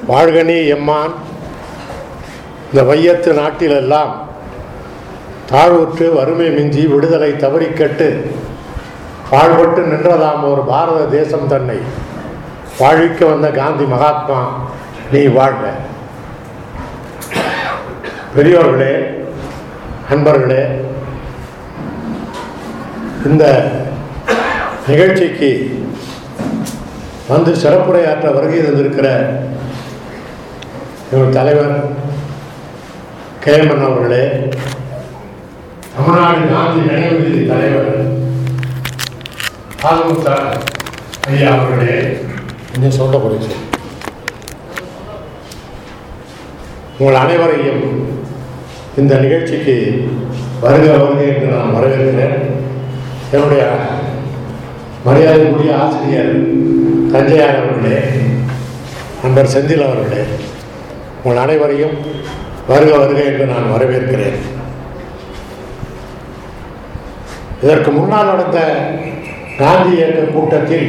வாழ்கனி எம்மான் இந்த வையத்து நாட்டிலெல்லாம் தாழ்வுற்று வறுமை மிஞ்சி விடுதலை தவறிக்கட்டு பாழ்பட்டு நின்றதாம் ஒரு பாரத தேசம் தன்னை வாழ்விக்க வந்த காந்தி மகாத்மா நீ வாழ்க பெரியோர்களே அன்பர்களே இந்த நிகழ்ச்சிக்கு வந்து சிறப்புரையாற்ற வருகை தந்திருக்கிற எங்கள் தலைவர் கேமன் அவர்களே தமிழ்நாடு காந்தி நினைவு நிதி தலைவர் ஆலமுத்த ஐயா அவர்களே இன்னும் சொல்ல போறீங்க உங்கள் அனைவரையும் இந்த நிகழ்ச்சிக்கு வருக வருக என்று நான் வரவேற்கிறேன் என்னுடைய மரியாதைக்குரிய ஆசிரியர் தஞ்சையார் அவர்களே நண்பர் செந்தில் அவர்களே உங்கள் அனைவரையும் வருக வருக என்று நான் வரவேற்கிறேன் இதற்கு முன்னால் நடந்த காந்தி இயக்க கூட்டத்தில்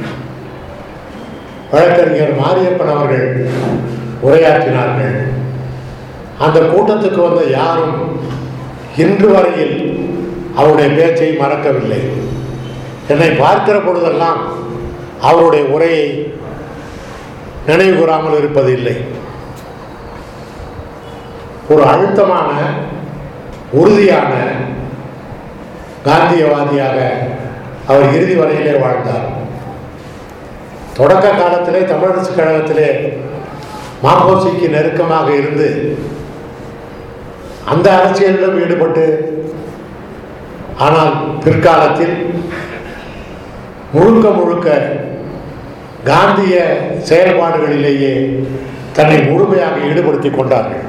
வழக்கறிஞர் மாரியப்பன் அவர்கள் உரையாற்றினார்கள் அந்த கூட்டத்துக்கு வந்த யாரும் இன்று வரையில் அவருடைய பேச்சை மறக்கவில்லை என்னை பார்க்கிற பொழுதெல்லாம் அவருடைய உரையை நினைவு கூறாமல் இருப்பதில்லை ஒரு அழுத்தமான உறுதியான காந்தியவாதியாக அவர் இறுதி வரையிலே வாழ்ந்தார் தொடக்க காலத்திலே தமிழரசு கழகத்திலே மாப்போசிக்கு நெருக்கமாக இருந்து அந்த அரசியலிலும் ஈடுபட்டு ஆனால் பிற்காலத்தில் முழுக்க முழுக்க காந்திய செயல்பாடுகளிலேயே தன்னை முழுமையாக ஈடுபடுத்திக் கொண்டார்கள்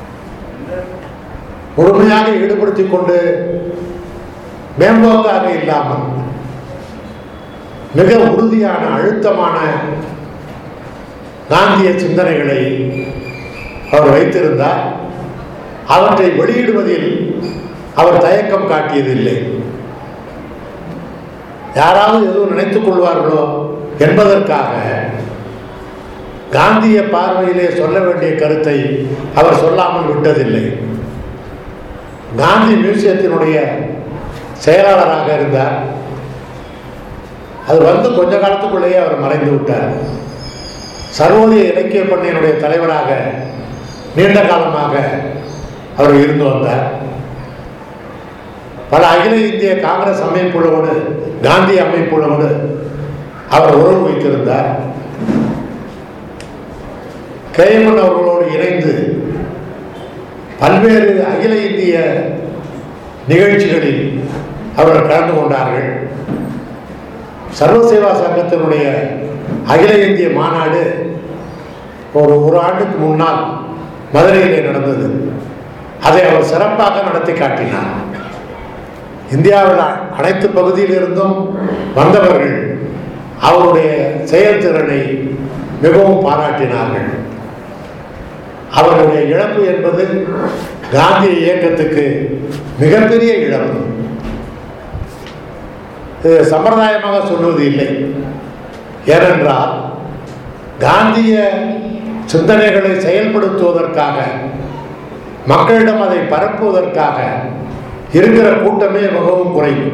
முழுமையாக ஈடுபடுத்திக் கொண்டு மேம்போக்காக இல்லாமல் மிக உறுதியான அழுத்தமான காந்திய சிந்தனைகளை அவர் வைத்திருந்தார் அவற்றை வெளியிடுவதில் அவர் தயக்கம் காட்டியதில்லை யாராவது எதுவும் நினைத்துக் கொள்வார்களோ என்பதற்காக காந்திய பார்வையிலே சொல்ல வேண்டிய கருத்தை அவர் சொல்லாமல் விட்டதில்லை காந்தி மியூசியத்தினுடைய செயலாளராக இருந்தார் அது வந்து கொஞ்ச காலத்துக்குள்ளேயே அவர் மறைந்து விட்டார் சர்வோதய இலக்கிய பண்ணையினுடைய தலைவராக நீண்ட காலமாக அவர் இருந்து வந்தார் பல அகில இந்திய காங்கிரஸ் அமைப்புகளோடு காந்தி அமைப்புகளோடு அவர் உறவு வைத்திருந்தார் கேஎம்என் அவர்களோடு இணைந்து பல்வேறு அகில இந்திய நிகழ்ச்சிகளில் அவர்கள் கலந்து கொண்டார்கள் சர்வசேவா சங்கத்தினுடைய அகில இந்திய மாநாடு ஒரு ஒரு ஆண்டுக்கு முன்னால் மதுரையிலே நடந்தது அதை அவர் சிறப்பாக நடத்தி காட்டினார் இந்தியாவில் அனைத்து பகுதியிலிருந்தும் வந்தவர்கள் அவருடைய செயல்திறனை மிகவும் பாராட்டினார்கள் அவருடைய இழப்பு என்பது காந்திய இயக்கத்துக்கு மிகப்பெரிய இழப்பு இது சம்பிரதாயமாக சொல்வது இல்லை ஏனென்றால் காந்திய சிந்தனைகளை செயல்படுத்துவதற்காக மக்களிடம் அதை பரப்புவதற்காக இருக்கிற கூட்டமே மிகவும் குறைவு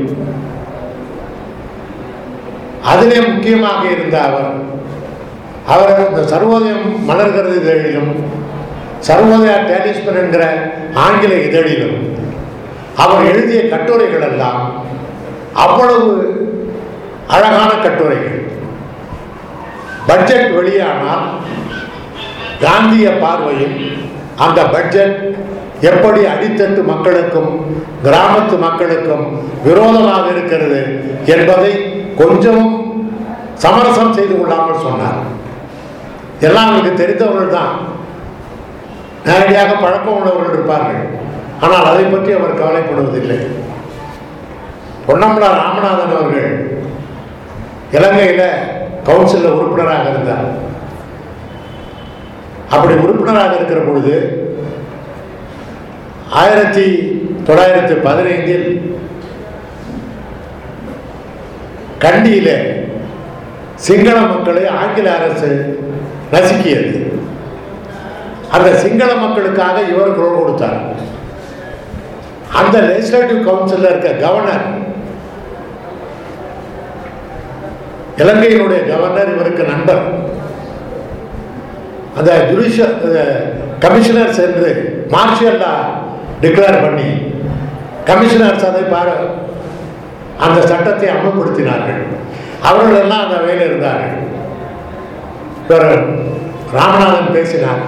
அதிலே முக்கியமாக இருந்த அவர் அவர் இந்த சர்வோதயம் மலர்கிறது இதழிலும் சர்வோதயா டேலிஸ்மன் என்கிற ஆங்கில இதழிலும் அவர் எழுதிய கட்டுரைகள் எல்லாம் அவ்வளவு அழகான கட்டுரைகள் பட்ஜெட் வெளியானால் காந்திய பார்வையில் அந்த பட்ஜெட் எப்படி அடித்தட்டு மக்களுக்கும் கிராமத்து மக்களுக்கும் விரோதமாக இருக்கிறது என்பதை கொஞ்சமும் சமரசம் செய்து கொள்ளாமல் சொன்னார் எல்லாம் அவங்களுக்கு தெரிந்தவர்கள் தான் நேரடியாக பழக்கம் உள்ளவர்கள் இருப்பார்கள் ஆனால் அதை பற்றி அவர் கவலைப்படுவதில்லை பொன்னம்பலா ராமநாதன் அவர்கள் இலங்கையில் கவுன்சிலில் உறுப்பினராக இருந்தார் அப்படி உறுப்பினராக இருக்கிற பொழுது ஆயிரத்தி தொள்ளாயிரத்தி பதினைந்தில் கண்டியிலே சிங்கள மக்களை ஆங்கில அரசு நசுக்கியது அந்த சிங்கள மக்களுக்காக இவர் குரல் கொடுத்தார் அந்த லெஜிஸ்லேட்டிவ் கவுன்சிலில் இருக்க கவர்னர் இலங்கையினுடைய கவர்னர் இவருக்கு நண்பர் அந்த ஜுடிஷியல் கமிஷனர் சென்று மார்ஷியல்லா டிக்ளேர் பண்ணி கமிஷனர்ஸ் அதை பாரு அந்த சட்டத்தை அமல்படுத்தினார்கள் அவர்கள் எல்லாம் அந்த வேலை இருந்தார்கள் இவர் ராமநாதன் பேசினார்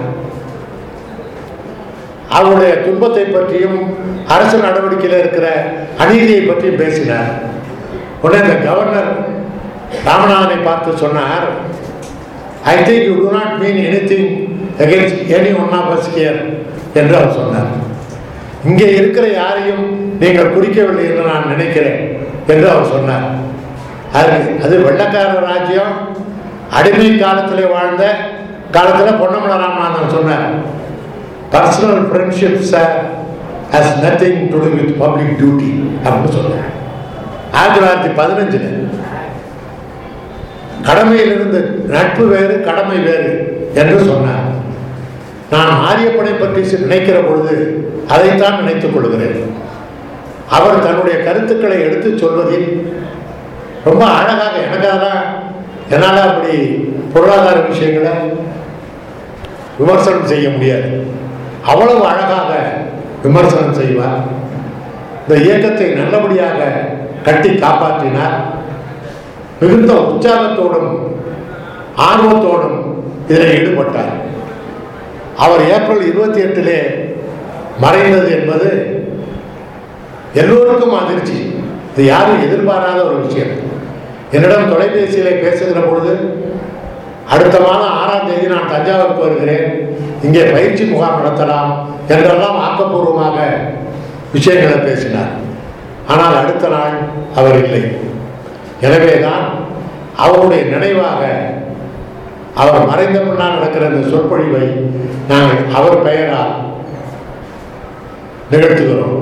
அவருடைய துன்பத்தை பற்றியும் அரசு நடவடிக்கையில் இருக்கிற அநீதியை பற்றியும் பேசினார் உடனே இந்த கவர்னர் ராமநாதனை பார்த்து சொன்னார் I think you do not mean anything against any one of us here என்று அவர் சொன்னார் இங்கே இருக்கிற யாரையும் நீங்கள் குறிக்கவில்லை என்று நான் நினைக்கிறேன் என்று அவர் சொன்னார் அது அது வெள்ளக்கார ராஜ்யம் அடிமை காலத்தில் வாழ்ந்த காலத்தில் பொன்னமல ராமநாதன் சொன்னார் personal friendships has nothing to do with public duty அப்படின்னு சொன்னார் ஆயிரத்தி தொள்ளாயிரத்தி பதினஞ்சில் கடமையிலிருந்து நட்பு வேறு கடமை வேறு என்று சொன்னார் நான் மாரியப்பனை பற்றி நினைக்கிற பொழுது அதைத்தான் நினைத்துக் கொள்கிறேன் அவர் தன்னுடைய கருத்துக்களை எடுத்து சொல்வதில் ரொம்ப அழகாக எனக்காக என்னால் அப்படி பொருளாதார விஷயங்களை விமர்சனம் செய்ய முடியாது அவ்வளவு அழகாக விமர்சனம் செய்வார் இந்த இயக்கத்தை நல்லபடியாக கட்டி காப்பாற்றினார் மிகுந்த உற்சாகத்தோடும் ஆர்வத்தோடும் இதில் ஈடுபட்டார் அவர் ஏப்ரல் இருபத்தி எட்டிலே மறைந்தது என்பது எல்லோருக்கும் அதிர்ச்சி இது யாரும் எதிர்பாராத ஒரு விஷயம் என்னிடம் தொலைபேசியிலே பேசுகிற பொழுது அடுத்த மாதம் ஆறாம் தேதி நான் தஞ்சாவூருக்கு வருகிறேன் இங்கே பயிற்சி முகாம் நடத்தலாம் என்றெல்லாம் ஆக்கப்பூர்வமாக விஷயங்களை பேசினார் ஆனால் அடுத்த நாள் அவர் இல்லை எனவேதான் அவருடைய நினைவாக அவர் மறைந்த பின்னால் நடக்கிற இந்த சொற்பொழிவை நாங்கள் அவர் பெயரால் நிகழ்த்துகிறோம்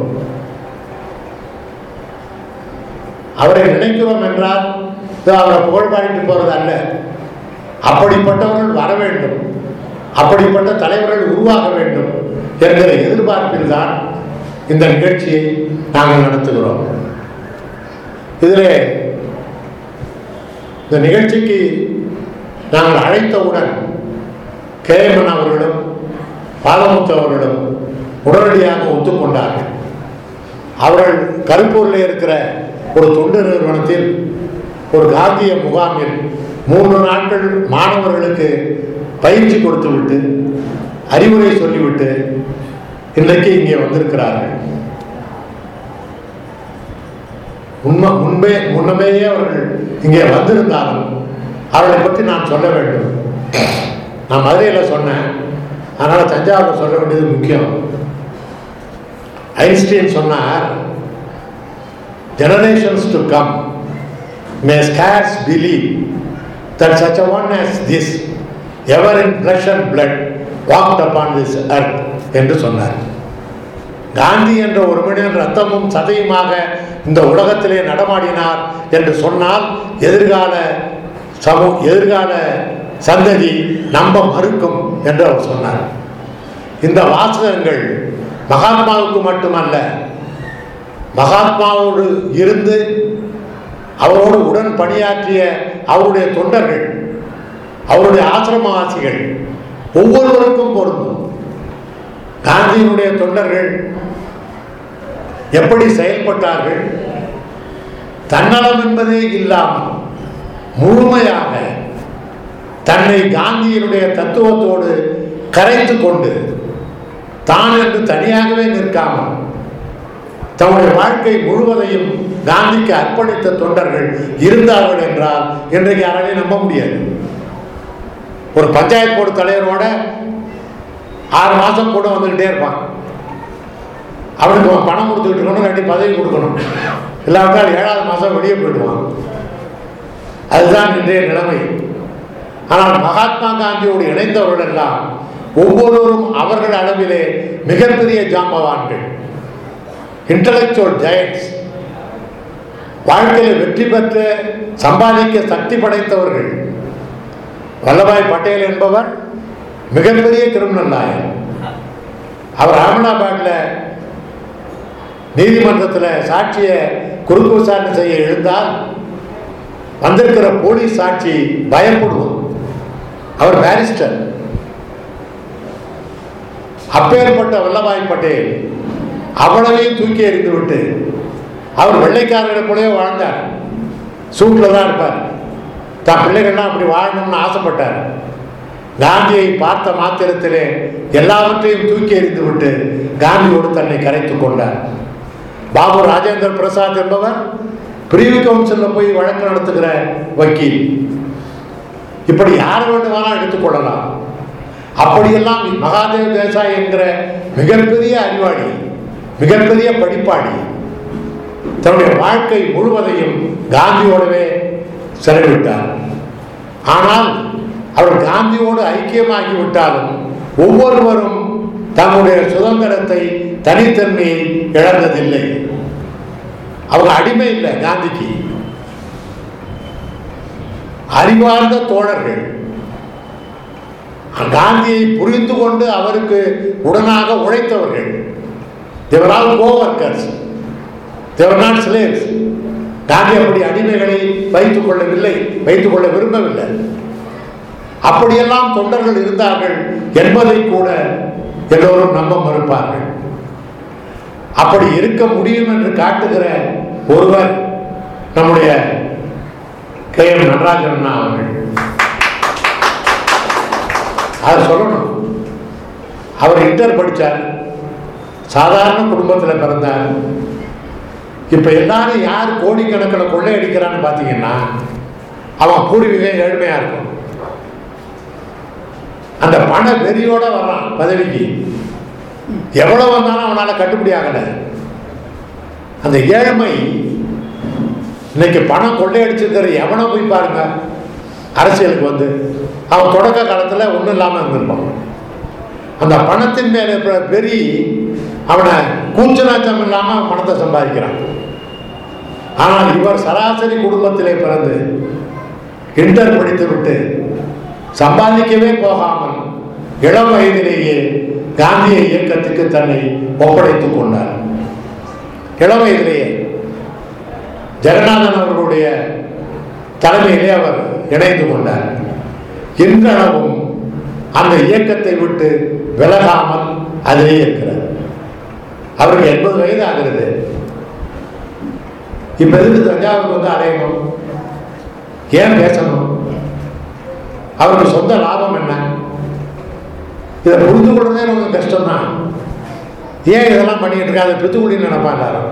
அவரை நினைக்கிறோம் என்றால் இது அவரை புகழ் பாடிட்டு போறது அல்ல அப்படிப்பட்டவர்கள் வர வேண்டும் அப்படிப்பட்ட தலைவர்கள் உருவாக வேண்டும் என்கிற எதிர்பார்ப்பில் தான் இந்த நிகழ்ச்சியை நாங்கள் நடத்துகிறோம் இதிலே இந்த நிகழ்ச்சிக்கு நாங்கள் அழைத்தவுடன் கேஎம்என் அவர்களும் பாலமுத்து அவர்களும் உடனடியாக ஒத்துக்கொண்டார்கள் அவர்கள் கருப்பூரில் இருக்கிற ஒரு தொண்டு நிறுவனத்தில் ஒரு காந்திய முகாமில் மூன்று நாட்கள் மாணவர்களுக்கு பயிற்சி கொடுத்து விட்டு அறிவுரை சொல்லிவிட்டு இன்றைக்கு இங்கே வந்திருக்கிறார்கள் உண்மை முன்பே முன்னமேயே அவர்கள் இங்கே வந்திருந்தாலும் அவர்களை பற்றி நான் சொல்ல வேண்டும் நான் மதுரையில் சொன்னேன் அதனால் தஞ்சாவூர் சொல்ல வேண்டியது முக்கியம் ஐன்ஸ்டீன் சொன்னார் generations to come may scarce believe that such a one as this ever in flesh and blood walked upon this earth என்று சொன்னார் காந்தி என்ற ஒரு மனிதன் ரத்தமும் சதையுமாக இந்த உலகத்திலே நடமாடினார் என்று சொன்னால் எதிர்கால சமூ எதிர்கால சந்ததி நம்ப மறுக்கும் என்று அவர் சொன்னார் இந்த வாசகங்கள் மகாத்மாவுக்கு மட்டுமல்ல மகாத்மாவோடு இருந்து அவரோடு உடன் பணியாற்றிய அவருடைய தொண்டர்கள் அவருடைய ஆசிரமவாசிகள் ஒவ்வொருவருக்கும் பொருந்தும் காந்தியினுடைய தொண்டர்கள் எப்படி செயல்பட்டார்கள் தன்னலம் என்பதே இல்லாமல் முழுமையாக தன்னை காந்தியினுடைய தத்துவத்தோடு கரைத்து கொண்டு தான் என்று தனியாகவே நிற்காமல் தம்முடைய வாழ்க்கை முழுவதையும் காந்திக்கு அர்ப்பணித்த தொண்டர்கள் இருந்தார்கள் என்றால் இன்றைக்கு யாராலையும் நம்ப முடியாது ஒரு பஞ்சாயத்து போர்டு தலைவரோட ஆறு மாதம் கூட வந்துக்கிட்டே இருப்பான் அவனுக்கு அவன் பணம் கொடுத்துக்கிட்டு இருக்கணும் ரெண்டு பதவி கொடுக்கணும் இல்லாவிட்டால் ஏழாவது மாதம் வெளியே போயிடுவான் அதுதான் இன்றைய நிலைமை ஆனால் மகாத்மா காந்தியோடு இணைந்தவர்கள் எல்லாம் ஒவ்வொருவரும் அவர்கள் அளவிலே மிகப்பெரிய ஜாம்பவான்கள் இன்டலெக்சுவல் ஜெயன்ஸ் வாழ்க்கையில் வெற்றி பெற்று சம்பாதிக்க சக்தி படைத்தவர்கள் வல்லபாய் பட்டேல் என்பவர் மிகப்பெரிய கிரிமினல் லாயர் அவர் அகமதாபாத்தில் நீதிமன்றத்தில் சாட்சியை குறுக்கு விசாரணை செய்ய எழுந்தால் வந்திருக்கிற போலீஸ் சாட்சி பயப்படுவோம் அவர் பேரிஸ்டர் அப்பேற்பட்ட வல்லபாய் பட்டேல் அவ்வளவையும் தூக்கி எறிந்து விட்டு அவர் வெள்ளைக்காரர்களை போலவே வாழ்ந்தார் சூட்டில் தான் இருப்பார் தன் பிள்ளைகள்லாம் அப்படி வாழணும்னு ஆசைப்பட்டார் காந்தியை பார்த்த மாத்திரத்திலே எல்லாவற்றையும் தூக்கி எறிந்து விட்டு காந்தியோடு தன்னை கரைத்துக் கொண்டார் பாபு ராஜேந்திர பிரசாத் என்பவர் பிரிவு கவுன்சிலில் போய் வழக்கு நடத்துகிற வக்கீல் இப்படி யார் வேண்டுமானால் எடுத்துக்கொள்ளலாம் அப்படியெல்லாம் மகாதேவ் தேசாய் என்கிற மிகப்பெரிய அறிவாளி மிகப்பெரிய படிப்பாளி தன்னுடைய வாழ்க்கை முழுவதையும் காந்தியோடவே செலவிட்டார் ஆனால் அவர் காந்தியோடு ஐக்கியமாகி விட்டாலும் ஒவ்வொருவரும் தன்னுடைய சுதந்திரத்தை தனித்தன்மையை இழந்ததில்லை அவங்க அடிமை இல்லை காந்திக்கு அறிவார்ந்த தோழர்கள் காந்தியை புரிந்து கொண்டு அவருக்கு உடனாக உழைத்தவர்கள் they were all coworkers they were not slaves Gandhi அப்படி அடிமைகளை வைத்துக் கொள்ளவில்லை வைத்துக் கொள்ள விரும்பவில்லை அப்படியெல்லாம் தொண்டர்கள் இருந்தார்கள் என்பதை கூட எல்லோரும் நம்ப மறுப்பார்கள் அப்படி இருக்க முடியும் என்று காட்டுகிற ஒருவர் நம்முடைய கே எம் நடராஜன் அண்ணா அவர்கள் அதை சொல்லணும் அவர் இன்டர் படித்தார் சாதாரண குடும்பத்தில் பிறந்தார் இப்போ எல்லாரும் யார் கோடிக்கணக்கில் கொள்ளையடிக்கிறான்னு பார்த்தீங்கன்னா அவன் பூர்வீகம் ஏழ்மையாக இருக்கும் அந்த பண வெறியோட வர்றான் பதவிக்கு எவ்வளவு வந்தாலும் அவனால் கட்டுப்படி ஆகலை அந்த ஏழ்மை இன்னைக்கு பணம் கொள்ளையடிச்சிருக்கிற எவனோ போய் பாருங்க அரசியலுக்கு வந்து அவன் தொடக்க காலத்தில் ஒன்றும் இல்லாமல் இருந்திருப்பான் அந்த பணத்தின் மேலே இருக்கிற வெறி அவனை கூச்சநாச்சம் இல்லாமல் பணத்தை சம்பாதிக்கிறான் ஆனால் இவர் சராசரி குடும்பத்திலே பிறந்து இன்டர் படித்து விட்டு சம்பாதிக்கவே போகாமல் இளம் வயதிலேயே காந்திய இயக்கத்துக்கு தன்னை ஒப்படைத்துக் கொண்டார் இளம் வயதிலேயே ஜெகநாதன் அவர்களுடைய தலைமையிலே அவர் இணைந்து கொண்டார் இன்றளவும் அந்த இயக்கத்தை விட்டு விலகாமல் அதிலே இருக்கிறார் அவருக்கு எண்பது வயது ஆகிறது இப்ப எதுக்கு தஞ்சாவூருக்கு வந்து அலையணும் ஏன் பேசணும் அவருக்கு சொந்த லாபம் என்ன இதை புரிந்து கொள்றதே ரொம்ப கஷ்டம்தான் ஏன் இதெல்லாம் பண்ணிட்டு இருக்கா அதை பித்துக்குடின்னு நினைப்பா எல்லாரும்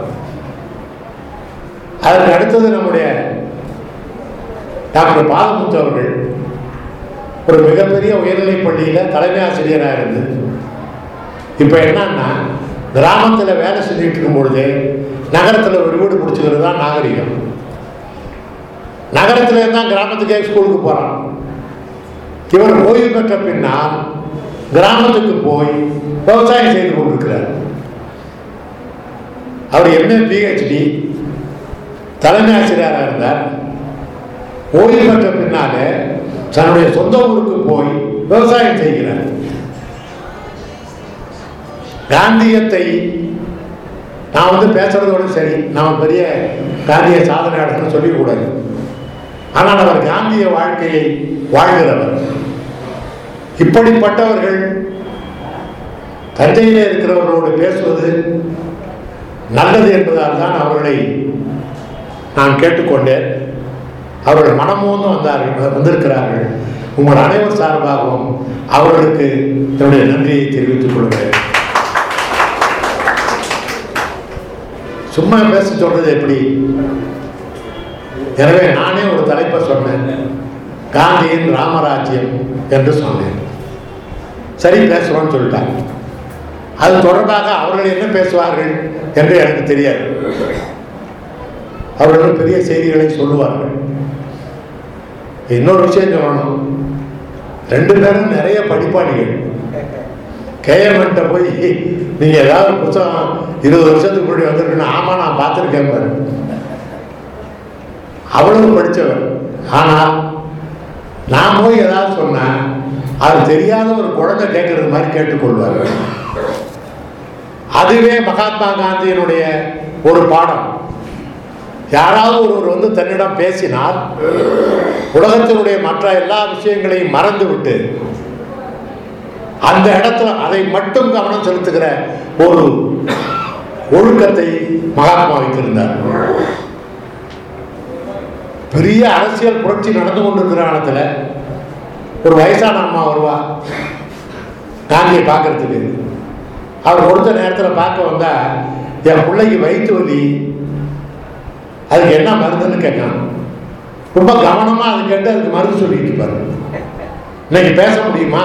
அதற்கு அடுத்தது நம்முடைய டாக்டர் பாலமுத்து அவர்கள் ஒரு மிகப்பெரிய உயர்நிலைப் பள்ளியில் தலைமை ஆசிரியராக இருந்து இப்போ என்னன்னா கிராமத்தில் வேலை செஞ்சுட்டு இருக்கும் பொழுதே நகரத்தில் ஒரு வீடு பிடிச்சிக்கிறது தான் நாகரிகம் நகரத்தில் இருந்தால் கிராமத்துக்கே ஸ்கூலுக்கு போகிறான் இவர் ஓய்வு பெற்ற பின்னால் கிராமத்துக்கு போய் விவசாயம் செய்து கொண்டிருக்கிறார் அவர் எம்ஏ பிஹெச்டி தலைமை ஆசிரியராக இருந்தார் ஓய்வு பெற்ற பின்னாலே தன்னுடைய சொந்த ஊருக்கு போய் விவசாயம் செய்கிறார் காந்தியத்தை நான் வந்து பேசுறதோட சரி நான் பெரிய காந்திய சாதனையாளர்னு சொல்லிக்கூடாது ஆனால் அவர் காந்திய வாழ்க்கையை வாழ்கிறவர் இப்படிப்பட்டவர்கள் தஞ்சையில் இருக்கிறவர்களோடு பேசுவது நல்லது என்பதால் தான் அவர்களை நான் கேட்டுக்கொண்டேன் அவர்கள் மனமோந்து வந்தார்கள் வந்திருக்கிறார்கள் உங்கள் அனைவர் சார்பாகவும் அவர்களுக்கு என்னுடைய நன்றியை தெரிவித்துக் கொள்கிறேன் சும்மா பேச சொல்றது எப்படி எனவே நானே ஒரு தலைப்பை சொன்னேன் காந்தியின் ராமராஜ்யம் என்று சொன்னேன் சரி பேசுறோம்னு சொல்லிட்டாங்க அது தொடர்பாக அவர்கள் என்ன பேசுவார்கள் என்று எனக்கு தெரியாது அவர்கள் பெரிய செய்திகளை சொல்லுவார்கள் இன்னொரு விஷயம் சொல்லணும் ரெண்டு பேரும் நிறைய படிப்பாளிகள் கேஎம்என்ட்ட போய் நீங்க ஏதாவது புத்தகம் இருபது வருஷத்துக்கு முன்னாடி வந்திருக்குன்னு ஆமா நான் பார்த்துருக்கேன் பாரு அவ்வளவு படித்தவர் ஆனால் நான் போய் ஏதாவது சொன்னேன் அது தெரியாத ஒரு குழந்தை கேட்கறது மாதிரி கேட்டுக்கொள்வார் அதுவே மகாத்மா காந்தியினுடைய ஒரு பாடம் யாராவது ஒருவர் வந்து தன்னிடம் பேசினால் உலகத்தினுடைய மற்ற எல்லா விஷயங்களையும் மறந்துவிட்டு அந்த இடத்துல அதை மட்டும் கவனம் செலுத்துகிற ஒரு ஒழுக்கத்தை மகாத்மா வைத்திருந்தார் பெரிய அரசியல் புரட்சி நடந்து கொண்டிருக்கிற காலத்துல ஒரு வயசான அம்மா வருவா காந்தியை பார்க்கறதுக்கு அவர் கொடுத்த நேரத்தில் பார்க்க வந்தா என் பிள்ளைக்கு வயிற்று வலி அதுக்கு என்ன மருந்துன்னு கேட்கான் ரொம்ப கவனமா அது கேட்டு அதுக்கு மருந்து சொல்லிட்டு இருப்பாரு இன்னைக்கு பேச முடியுமா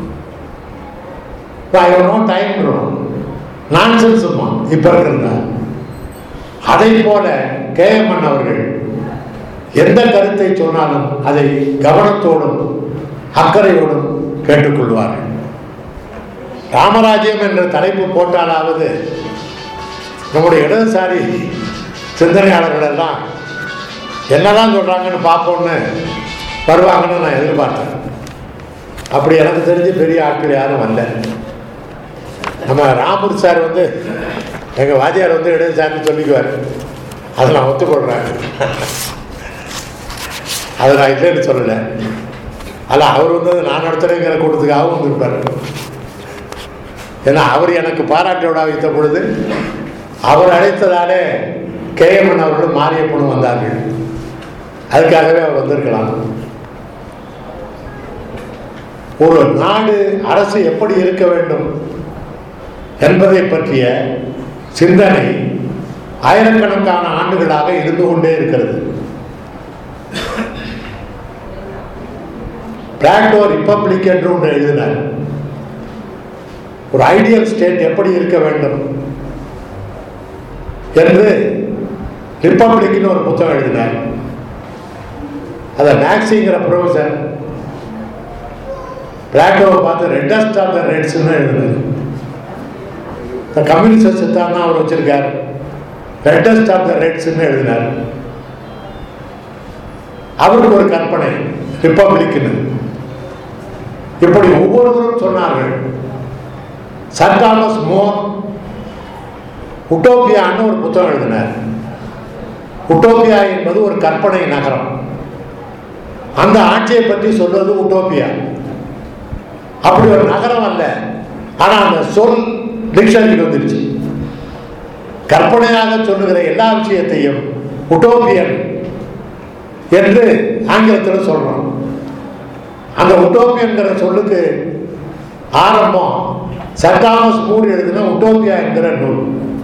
நோ டைம் நான்சென்ஸுமா இப்ப இருக்கிறதா அதை போல கேஎம்என் அவர்கள் எந்த கருத்தை சொன்னாலும் அதை கவனத்தோடும் அக்கறையோடும் கேட்டுக்கொள்வார்கள் ராமராஜ்யம் என்ற தலைப்பு போட்டாலாவது நம்முடைய இடதுசாரி சிந்தனையாளர்கள் எல்லாம் என்னதான் சொல்றாங்கன்னு பார்ப்போம்னு வருவாங்கன்னு நான் எதிர்பார்த்தேன் அப்படி எனக்கு தெரிஞ்சு பெரிய ஆட்கள் யாரும் வரல நம்ம ராமூர் சார் வந்து எங்கள் வாத்தியார் வந்து இடதுசாரின்னு சொல்லிக்குவார் அதை நான் ஒத்துக்கொள்கிறேன் அதை நான் இல்லைன்னு சொல்லலை அல்ல அவர் வந்து நான் நடத்துகிறேங்கிற கூட்டத்துக்காகவும் வந்திருப்பார் ஏன்னா அவர் எனக்கு பாராட்டு விழா வைத்த பொழுது அவர் அழைத்ததாலே கேஎம்என் அவர்களும் மாரியப்பனும் வந்தார்கள் அதுக்காகவே அவர் வந்திருக்கலாம் ஒரு நாடு அரசு எப்படி இருக்க வேண்டும் என்பதை பற்றிய சிந்தனை ஆயிரக்கணக்கான ஆண்டுகளாக இருந்து கொண்டே இருக்கிறது பிளாட்டோ ரிப்பப்ளிக் என்று ஒன்று எழுதினார் ஒரு ஐடியல் ஸ்டேட் எப்படி இருக்க வேண்டும் என்று ரிப்பப்ளிக்னு ஒரு புத்தகம் எழுதினார் அதை மேக்ஸிங்கிற ப்ரொஃபஸர் பிளாட்டோவை பார்த்து ரெட்டஸ்ட் ஆஃப் த ரெட்ஸ்னு எழுதினார் இந்த கம்யூனிஸ்ட் சித்தாந்தம் அவர் வச்சிருக்கார் ரெட்டஸ்ட் ஆஃப் த ரெட்ஸ்னு எழுதினார் அவருக்கு ஒரு கற்பனை ரிப்பப்ளிக்னு இப்படி ஒவ்வொருவரும் சொன்னார்கள் சர் தாமஸ் மோர் உட்டோப்பியான்னு ஒரு புத்தகம் எழுதினார் உட்டோப்பியா என்பது ஒரு கற்பனை நகரம் அந்த ஆட்சியை பற்றி சொல்வது உட்டோப்பியா அப்படி ஒரு நகரம் அல்ல ஆனா அந்த சொல் டிக்ஷனரிக்கு வந்துருச்சு கற்பனையாக சொல்லுகிற எல்லா விஷயத்தையும் உட்டோப்பியன் என்று ஆங்கிலத்தில் சொல்றோம் அந்த உட்டோப்பியன்கிற சொல்லுக்கு ஆரம்பம் சர்தாமஸ் மூர் எழுதின உட்டோப்பியா என்கிற நூல்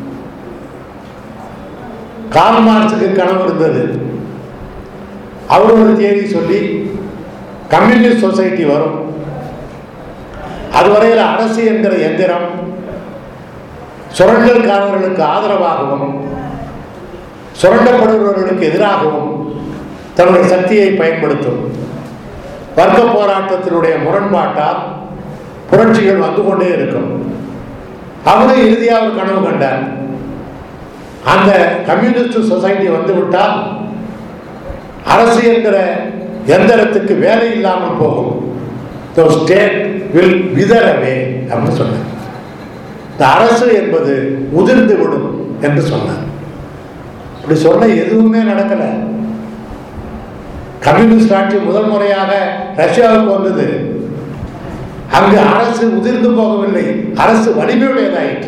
கார்ல் மார்க்ஸுக்கு கனவு இருந்தது அவர் ஒரு தேதி சொல்லி கம்யூனிஸ்ட் சொசைட்டி வரும் அதுவரையில் அரசு என்கிற எந்திரம் சுரண்டல்காரர்களுக்கு ஆதரவாகவும் சுரண்டப்படுபவர்களுக்கு எதிராகவும் தன்னுடைய சக்தியை பயன்படுத்தும் வர்க்க போராட்டத்தினுடைய முரண்பாட்டால் புரட்சிகள் வந்து கொண்டே இருக்கும் அவரும் இறுதியாக ஒரு கனவு கண்டார் அந்த கம்யூனிஸ்ட் சொசைட்டி வந்து விட்டால் அரசு என்கிற எந்திரத்துக்கு வேலை இல்லாமல் போகும் ஸ்டேட் வில் விதரவே அப்படின்னு சொன்னார் இந்த அரசு என்பது உதிர்ந்து விடும் என்று சொன்னார் இப்படி சொன்ன எதுவுமே நடக்கல கம்யூனிஸ்ட் ஆட்சி முதல் முறையாக ரஷ்யாவுக்கு வந்தது அங்கு அரசு உதிர்ந்து போகவில்லை அரசு வலிமையுடையதாயிற்று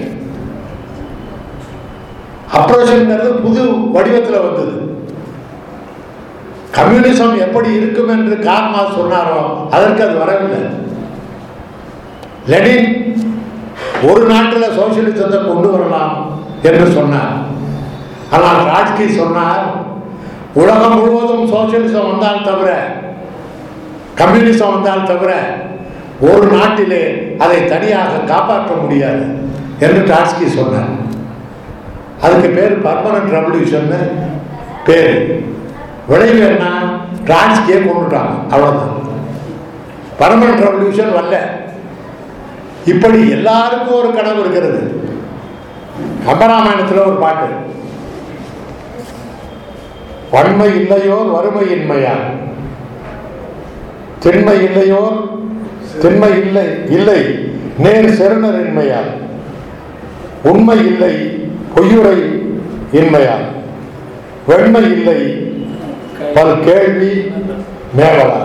அப்ரோஷன்ங்கிறது புது வடிவத்தில் வந்தது கம்யூனிசம் எப்படி இருக்கும் என்று கார்மா சொன்னாரோ அதற்கு அது வரவில்லை லெனின் ஒரு நாட்டில் சோசியலிசத்தை கொண்டு வரலாம் என்று சொன்னார் ஆனால் ராஜ்கி சொன்னார் உலகம் முழுவதும் சோசியலிசம் வந்தால் தவிர கம்யூனிசம் வந்தால் தவிர ஒரு நாட்டிலே அதை தனியாக காப்பாற்ற முடியாது என்று டாஸ்கி சொன்னார் அதுக்கு பேர் பர்மனன்ட் ரெவல்யூஷன் பேர் விளைவு என்ன ட்ரான்ஸ்கியே கொண்டுட்டாங்க அவ்வளவுதான் பர்மனன்ட் ரெவல்யூஷன் வரல இப்படி எல்லாருக்கும் ஒரு கனவு இருக்கிறது கம்பராமாயணத்தில் ஒரு பாட்டு வன்மை இல்லையோர் வறுமை இன்மையா திண்மை இல்லையோர் திண்மை இல்லை இல்லை நேர் செருணர் இன்மையால் உண்மை இல்லை பொய்யுரை இன்மையால் வெண்மை இல்லை பல் கேள்வி மேவலா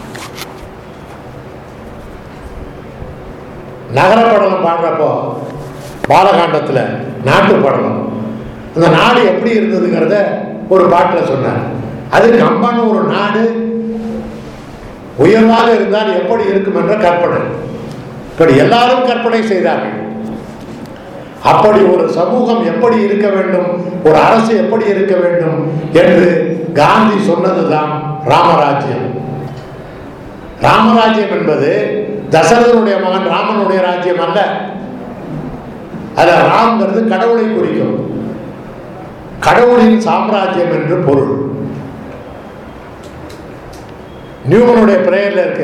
நகரப்படலம் பாடுறப்போ பாலகாண்டத்தில் நாட்டு படலம் அந்த நாடு எப்படி இருந்ததுங்கிறத ஒரு பாட்டில் சொன்னார் அது கம்பன் ஒரு நாடு உயர்வாக இருந்தால் எப்படி இருக்கும் என்ற கற்பனை இப்படி எல்லாரும் கற்பனை செய்தார்கள் அப்படி ஒரு சமூகம் எப்படி இருக்க வேண்டும் ஒரு அரசு எப்படி இருக்க வேண்டும் என்று காந்தி சொன்னதுதான் ராமராஜ்யம் ராமராஜ்யம் என்பது தசரதனுடைய மகன் ராமனுடைய ராஜ்யம் அல்ல அது ராம்ங்கிறது கடவுளை குறிக்கும் கடவுளின் சாம்ராஜ்யம் என்று பொருள் நியூமனுடைய பிரேயர்ல இருக்கு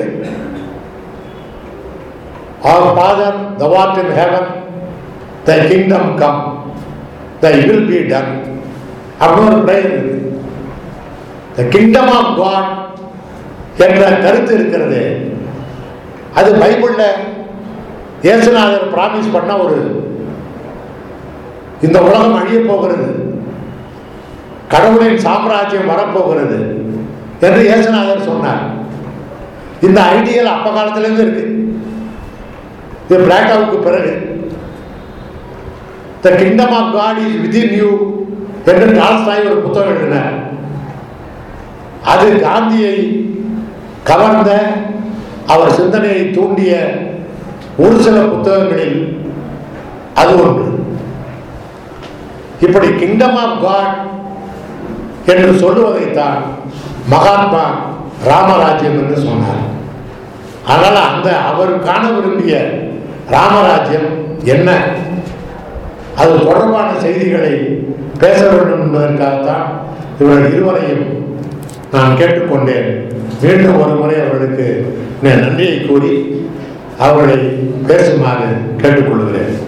Our Father, the art in heaven, thy kingdom come, thy will be done. அப்படின்னு ஒரு பிரேயர் இருக்கு த கிங்டம் ஆஃப் காட் என்ற கருத்து இருக்கிறது அது பைபிள்ல இயேசுநாதர் பிராமிஸ் பண்ண ஒரு இந்த உலகம் அழிய போகிறது கடவுளின் சாம்ராஜ்யம் வரப்போகிறது என்று இயேசுநாதர் சொன்னார் இந்த ஐடியல் அப்ப காலத்திலிருந்து இருக்கு இது பிளாட்டாவுக்கு பிறகு the kingdom of God is within you என்று டால்ஸ்டாய் ஒரு புத்தகம் எழுதினார் அது காந்தியை கவர்ந்த அவர் சிந்தனையை தூண்டிய ஒரு சில புத்தகங்களில் அது ஒன்று இப்படி கிங்டம் ஆஃப் காட் என்று சொல்லுவதைத்தான் மகாத்மா ராமராஜ்யம் என்று சொன்னார் அதனால் அந்த அவர் காண விரும்பிய ராமராஜ்யம் என்ன அது தொடர்பான செய்திகளை பேச வேண்டும் என்பதற்காகத்தான் இவர்கள் இருவரையும் நான் கேட்டுக்கொண்டேன் மீண்டும் ஒரு முறை அவர்களுக்கு நான் நன்றியை கூறி அவர்களை பேசுமாறு கேட்டுக்கொள்கிறேன்